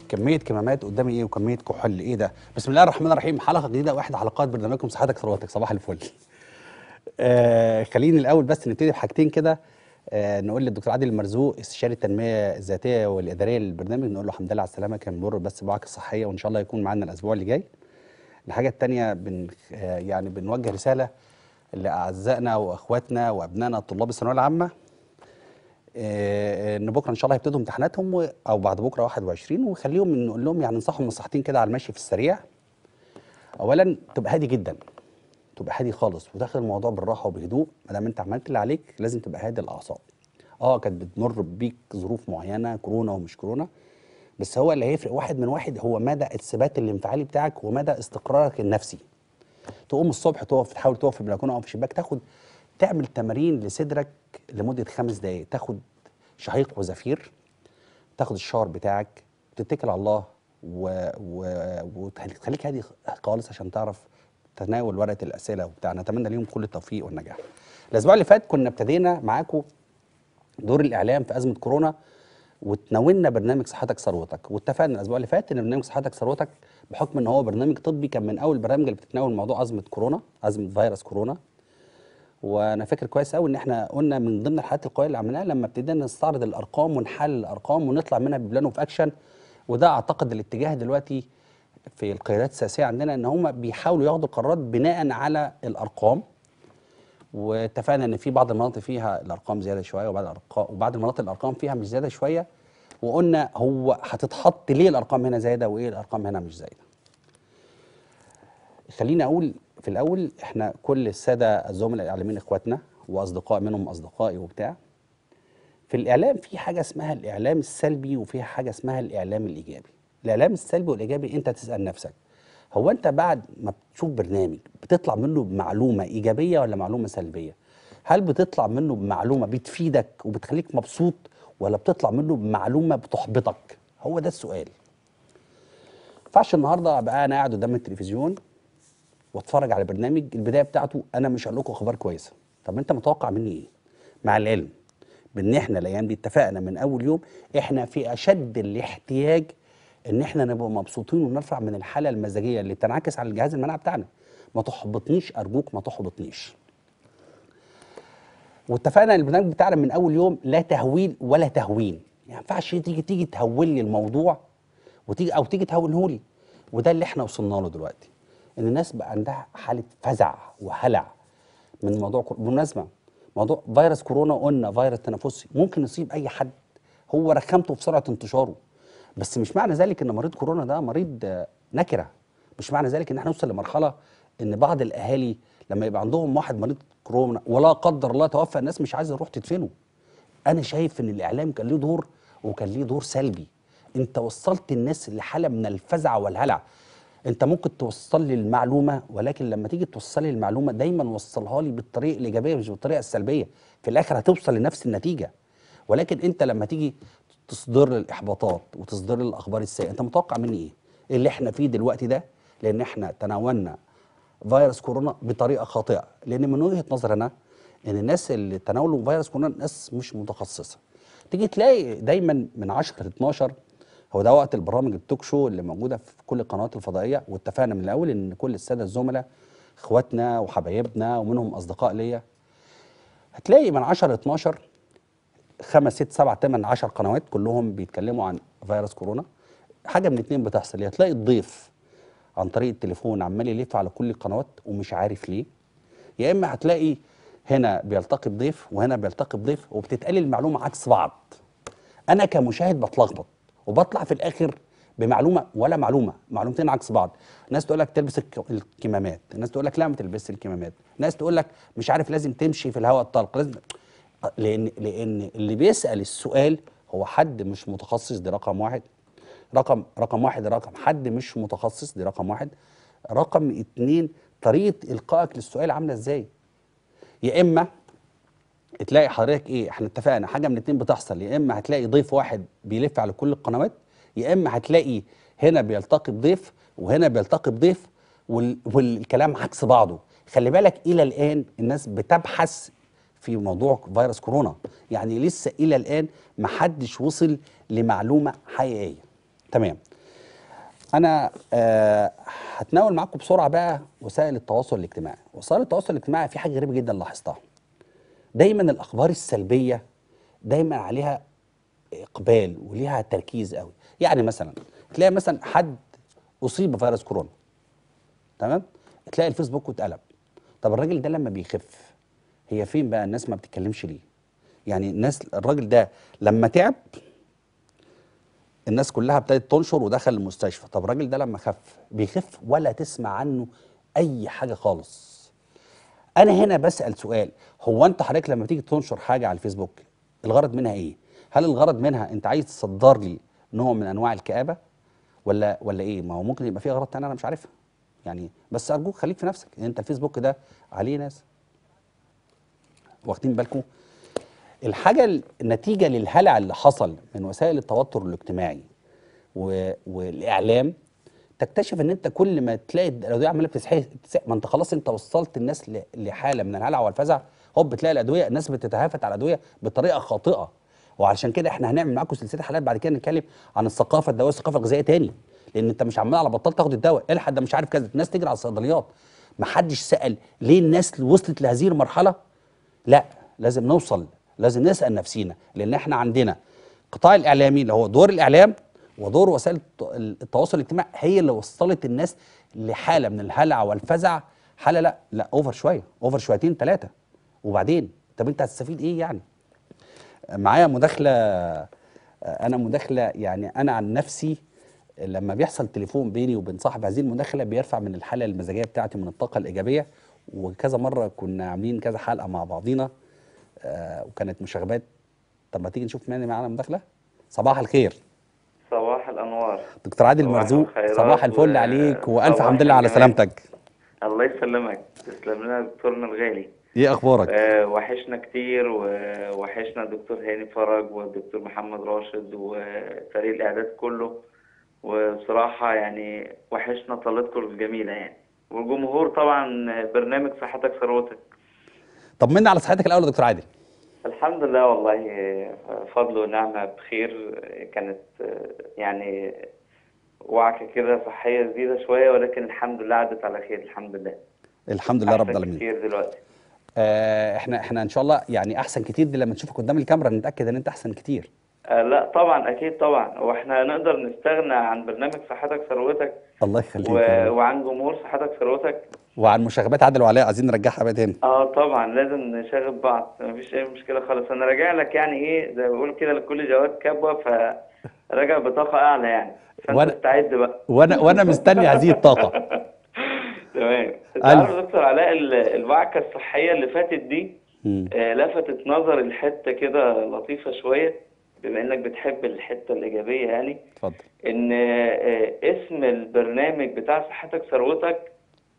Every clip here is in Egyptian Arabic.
كميه كمامات قدامي ايه وكميه كحول ايه ده بسم الله الرحمن الرحيم حلقه جديده واحد حلقات برنامجكم صحتك ثروتك صباح الفل آه خليني الاول بس نبتدي بحاجتين كده آه نقول للدكتور عادل المرزوق استشاري التنميه الذاتيه والاداريه للبرنامج نقول له الحمد لله على السلامه كان بيمر بس بوعكه صحيه وان شاء الله يكون معانا الاسبوع اللي جاي الحاجه الثانيه بن آه يعني بنوجه رساله لاعزائنا واخواتنا وابنائنا طلاب الثانويه العامه آه، ان بكره ان شاء الله هيبتدوا امتحاناتهم و- او بعد بكره 21 وخليهم نقول لهم يعني ننصحهم نصيحتين كده على المشي في السريع اولا تبقى هادي جدا تبقى هادي خالص وتاخد الموضوع بالراحه وبهدوء ما دام انت عملت اللي عليك لازم تبقى هادي الاعصاب اه كانت بتمر بيك ظروف معينه كورونا ومش كورونا بس هو اللي هيفرق واحد من واحد هو مدى الثبات الانفعالي بتاعك ومدى استقرارك النفسي تقوم الصبح تقف تحاول تقف في البلكونه او في الشباك تاخد تعمل تمارين لصدرك لمده خمس دقائق تاخد شهيق وزفير تاخد الشاور بتاعك تتكل على الله و... و... وتخليك هادي خالص عشان تعرف تناول ورقه الاسئله وبتاع نتمنى ليهم كل التوفيق والنجاح. الاسبوع اللي فات كنا ابتدينا معاكم دور الاعلام في ازمه كورونا وتناولنا برنامج صحتك ثروتك واتفقنا الاسبوع اللي فات ان برنامج صحتك ثروتك بحكم ان هو برنامج طبي كان من اول البرامج اللي بتتناول موضوع ازمه كورونا ازمه فيروس كورونا وانا فاكر كويس قوي ان احنا قلنا من ضمن الحاجات القويه اللي عملناها لما ابتدينا نستعرض الارقام ونحلل الارقام ونطلع منها ببلان اوف اكشن وده اعتقد الاتجاه دلوقتي في القيادات السياسيه عندنا ان هم بيحاولوا ياخدوا قرارات بناء على الارقام واتفقنا ان في بعض المناطق فيها الارقام زياده شويه وبعض الارقام وبعض المناطق الارقام فيها مش زياده شويه وقلنا هو هتتحط ليه الارقام هنا زايده وايه الارقام هنا مش زايده خليني اقول في الاول احنا كل الساده الزملاء الاعلاميين اخواتنا واصدقاء منهم اصدقائي وبتاع في الاعلام في حاجه اسمها الاعلام السلبي وفي حاجه اسمها الاعلام الايجابي الاعلام السلبي والايجابي انت تسال نفسك هو انت بعد ما بتشوف برنامج بتطلع منه بمعلومه ايجابيه ولا معلومه سلبيه هل بتطلع منه بمعلومه بتفيدك وبتخليك مبسوط ولا بتطلع منه بمعلومه بتحبطك هو ده السؤال ينفعش النهارده ابقى انا قاعد قدام التلفزيون واتفرج على برنامج البدايه بتاعته انا مش هقول لكم اخبار كويسه طب انت متوقع مني ايه مع العلم بان احنا الايام دي اتفقنا من اول يوم احنا في اشد الاحتياج ان احنا نبقى مبسوطين ونرفع من الحاله المزاجيه اللي بتنعكس على الجهاز المناعي بتاعنا ما تحبطنيش ارجوك ما تحبطنيش واتفقنا ان البرنامج بتاعنا من اول يوم لا تهويل ولا تهوين يعني ما ينفعش تيجي تيجي تهول لي الموضوع وتيجي او تيجي تهونه لي وده اللي احنا وصلنا له دلوقتي ان الناس بقى عندها حاله فزع وهلع من موضوع كورونا بالمناسبه موضوع فيروس كورونا قلنا فيروس تنفسي ممكن يصيب اي حد هو رخامته في سرعه انتشاره بس مش معنى ذلك ان مريض كورونا ده مريض آه، نكره مش معنى ذلك ان احنا نوصل لمرحله ان بعض الاهالي لما يبقى عندهم واحد مريض كورونا ولا قدر الله توفى الناس مش عايزه تروح تدفنه انا شايف ان الاعلام كان ليه دور وكان ليه دور سلبي انت وصلت الناس لحاله من الفزع والهلع انت ممكن توصل لي المعلومه ولكن لما تيجي توصل لي المعلومه دايما وصلها لي بالطريقه الايجابيه مش بالطريقه السلبيه في الاخر هتوصل لنفس النتيجه ولكن انت لما تيجي تصدر لي الاحباطات وتصدر لي الاخبار السيئه انت متوقع مني ايه اللي احنا فيه دلوقتي ده لان احنا تناولنا فيروس كورونا بطريقه خاطئه لان من وجهه نظري انا ان الناس اللي تناولوا فيروس كورونا ناس مش متخصصه تيجي تلاقي دايما من 10 ل 12 هو ده وقت البرامج التوك شو اللي موجوده في كل القنوات الفضائيه واتفقنا من الاول ان كل الساده الزملاء اخواتنا وحبايبنا ومنهم اصدقاء ليا هتلاقي من 10 ل 12 خمس ست سبع ثمان 10 قنوات كلهم بيتكلموا عن فيروس كورونا حاجه من اتنين بتحصل يا تلاقي الضيف عن طريق التليفون عمال يلف على كل القنوات ومش عارف ليه يا اما هتلاقي هنا بيلتقي بضيف وهنا بيلتقي بضيف وبتتقال المعلومه عكس بعض انا كمشاهد بتلخبط وبطلع في الاخر بمعلومه ولا معلومه معلومتين عكس بعض ناس تقول لك تلبس الك- الكمامات ناس تقول لك لا ما تلبسش الكمامات ناس تقول لك مش عارف لازم تمشي في الهواء الطلق لازم لان لان اللي بيسال السؤال هو حد مش متخصص دي رقم واحد رقم رقم واحد رقم حد مش متخصص دي رقم واحد رقم اتنين طريقه القائك للسؤال عامله ازاي يا اما تلاقي حضرتك ايه احنا اتفقنا حاجه من اتنين بتحصل يا اما هتلاقي ضيف واحد بيلف على كل القنوات يا اما هتلاقي هنا بيلتقي بضيف وهنا بيلتقي بضيف وال... والكلام عكس بعضه خلي بالك الى الان الناس بتبحث في موضوع فيروس كورونا يعني لسه الى الان ما حدش وصل لمعلومه حقيقيه تمام انا آه هتناول معاكم بسرعه بقى وسائل التواصل الاجتماعي وسائل التواصل الاجتماعي في حاجه غريبه جدا لاحظتها دايما الاخبار السلبيه دايما عليها اقبال وليها تركيز قوي يعني مثلا تلاقي مثلا حد اصيب بفيروس كورونا تمام تلاقي الفيسبوك اتقلب طب الراجل ده لما بيخف هي فين بقى الناس ما بتتكلمش ليه يعني الناس الراجل ده لما تعب الناس كلها ابتدت تنشر ودخل المستشفى طب الراجل ده لما خف بيخف ولا تسمع عنه اي حاجه خالص انا هنا بسال سؤال هو انت حضرتك لما تيجي تنشر حاجه على الفيسبوك الغرض منها ايه هل الغرض منها انت عايز تصدر لي نوع من انواع الكآبه ولا ولا ايه ما هو ممكن يبقى فيه اغراض تانية انا مش عارفها يعني بس ارجوك خليك في نفسك انت الفيسبوك ده عليه ناس واخدين بالكم الحاجه النتيجه للهلع اللي حصل من وسائل التوتر الاجتماعي و... والاعلام تكتشف ان انت كل ما تلاقي الادويه عماله بتسحب ما انت خلاص انت وصلت الناس ل... لحاله من الهلع والفزع هوب بتلاقي الادويه الناس بتتهافت على الادويه بطريقه خاطئه وعشان كده احنا هنعمل معاكم سلسله حلقات بعد كده نتكلم عن الثقافه الدوائيه والثقافه الغذائيه تاني لان انت مش عمال على بطال تاخد الدواء الحد ده مش عارف كذا الناس تجري على الصيدليات ما حدش سال ليه الناس وصلت لهذه المرحله لا لازم نوصل لازم نسال نفسينا لان احنا عندنا قطاع الاعلامي اللي هو دور الاعلام ودور وسائل الت- التواصل الاجتماعي هي اللي وصلت الناس لحاله من الهلع والفزع حاله لا لا اوفر شويه اوفر شويتين ثلاثه وبعدين طب انت هتستفيد ايه يعني معايا مداخله انا مداخله يعني انا عن نفسي لما بيحصل تليفون بيني وبين صاحب هذه المداخله بيرفع من الحاله المزاجيه بتاعتي من الطاقه الايجابيه وكذا مره كنا عاملين كذا حلقه مع بعضينا آه وكانت مشاغبات طب ما تيجي نشوف مين معانا مداخله صباح الخير صباح الأنوار دكتور عادل صباح مرزوق الخيرات صباح الفل و- عليك والف صباح حمد لله على الجمال. سلامتك الله يسلمك تسلم لنا دكتورنا الغالي ايه اخبارك آه، وحشنا كتير ووحشنا الدكتور هاني فرج والدكتور محمد راشد وفريق الإعداد كله وبصراحة يعني وحشنا طلتكم الجميلة يعني والجمهور طبعا برنامج صحتك ثروتك طمنا على صحتك الاول يا دكتور عادل الحمد لله والله آه، فضل ونعمة بخير آه، كانت آه، يعني وعكة كده صحية جديدة شوية ولكن الحمد لله عدت على خير الحمد لله الحمد لله رب أحسن العالمين كتير دلوقتي آه احنا احنا ان شاء الله يعني احسن كتير دي لما نشوفك قدام الكاميرا نتاكد ان انت احسن كتير آه لا طبعا اكيد طبعا واحنا نقدر نستغنى عن برنامج صحتك ثروتك الله يخليك و... يا رب. وعن جمهور صحتك ثروتك وعن مشاغبات عادل وعلاء عايزين نرجعها بقى تاني اه طبعا لازم نشاغب بعض مفيش اي مشكله خالص انا راجع لك يعني ايه زي ما بيقول كده لكل جواد كبوه فراجع بطاقه اعلى يعني فانت وأنا- استعد بقى وانا وانا مستني هذه الطاقه تمام انت ألف. عارف يا دكتور علاء ال- الوعكه الصحيه اللي فاتت دي مم. آه، لفتت نظري لحته كده لطيفه شويه بما انك بتحب الحته الايجابيه يعني اتفضل ان آه، اسم البرنامج بتاع صحتك ثروتك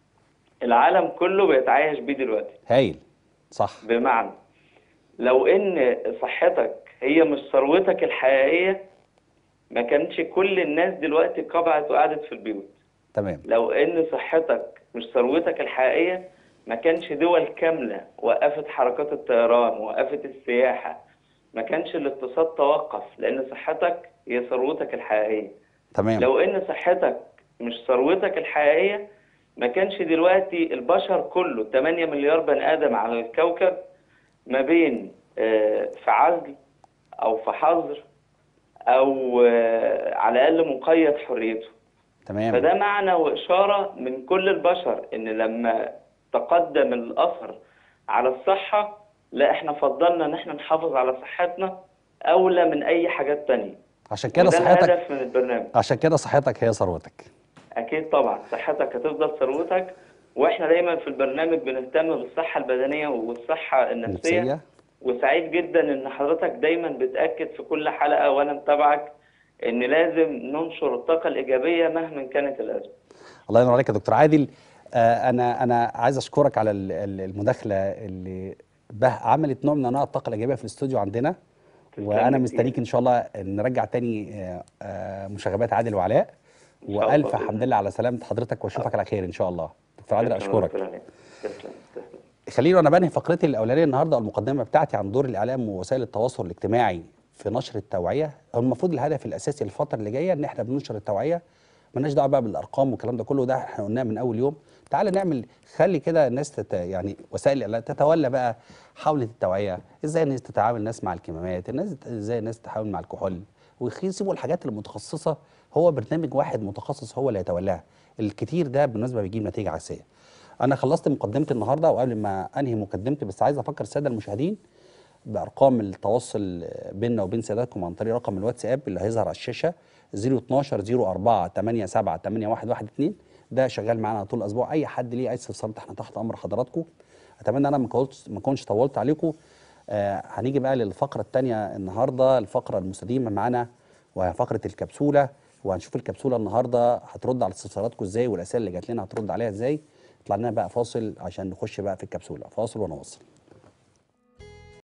العالم كله بيتعايش بيه دلوقتي هايل صح بمعنى لو ان صحتك هي مش ثروتك الحقيقية ما كانش كل الناس دلوقتي قبعت وقعدت في البيوت تمام لو ان صحتك مش ثروتك الحقيقية ما كانش دول كاملة وقفت حركات الطيران وقفت السياحة ما كانش الاقتصاد توقف لان صحتك هي ثروتك الحقيقية تمام لو ان صحتك مش ثروتك الحقيقيه ما كانش دلوقتي البشر كله 8 مليار بني ادم على الكوكب ما بين آه، في عزل او في حظر او آه، على الاقل مقيد حريته تمام فده معنى واشاره من كل البشر ان لما تقدم الاثر على الصحه لا احنا فضلنا ان احنا نحافظ على صحتنا اولى من اي حاجات تانية عشان كده وده صحتك الهدف من البرنامج عشان كده صحتك هي ثروتك أكيد طبعا صحتك هتفضل ثروتك وإحنا دايما في البرنامج بنهتم بالصحة البدنية والصحة النفسية نفسيه وسعيد جدا إن حضرتك دايما بتأكد في كل حلقة وأنا متابعك إن لازم ننشر الطاقة الإيجابية مهما كانت الأزمة. الله ينور عليك يا دكتور عادل آه انا انا عايز اشكرك على ال- ال- المداخله اللي به عملت نوع من انواع الطاقه الايجابيه في الاستوديو عندنا تسلم وانا كتير. مستنيك ان شاء الله نرجع تاني آه، آه، مشاغبات عادل وعلاء إن شاء الله والف بإذن حمد لله على سلامه حضرتك واشوفك على خير ان شاء الله دكتور عادل تسلم يا اشكرك دكتور علي. تسلم تسلم. خليني وانا بنهي فقرتي الاولانيه النهارده المقدمه بتاعتي عن دور الاعلام ووسائل التواصل الاجتماعي في نشر التوعيه هو المفروض الهدف الاساسي الفتره اللي جايه ان احنا بننشر التوعيه مالناش دعوه بقى بالارقام والكلام ده كله ده احنا قلناه من اول يوم تعالى نعمل خلي كده الناس تت يعني وسائل الاعلام تتولى بقى حمله التوعيه ازاي الناس تتعامل الناس مع الكمامات الناس ازاي الناس تتعامل مع الكحول ويسيبوا الحاجات المتخصصه هو برنامج واحد متخصص هو اللي يتولاها الكتير ده بالنسبه بيجيب نتيجه عكسيه انا خلصت مقدمه النهارده وقبل ما انهي مقدمتي بس عايز افكر الساده المشاهدين بارقام التواصل بيننا وبين سيادتكم عن طريق رقم الواتساب اللي هيظهر على الشاشه 012 04 87 8112 ده شغال معانا طول الاسبوع اي حد ليه اي استفسار احنا تحت امر حضراتكم اتمنى انا ما كنتش ما كنتش طولت عليكم آه هنيجي بقى للفقره الثانيه النهارده الفقره المستديمه معانا وهي فقره الكبسوله وهنشوف الكبسوله النهارده هترد على استفساراتكم ازاي والاسئله اللي جات لنا هترد عليها ازاي طلع لنا بقى فاصل عشان نخش بقى في الكبسوله فاصل ونواصل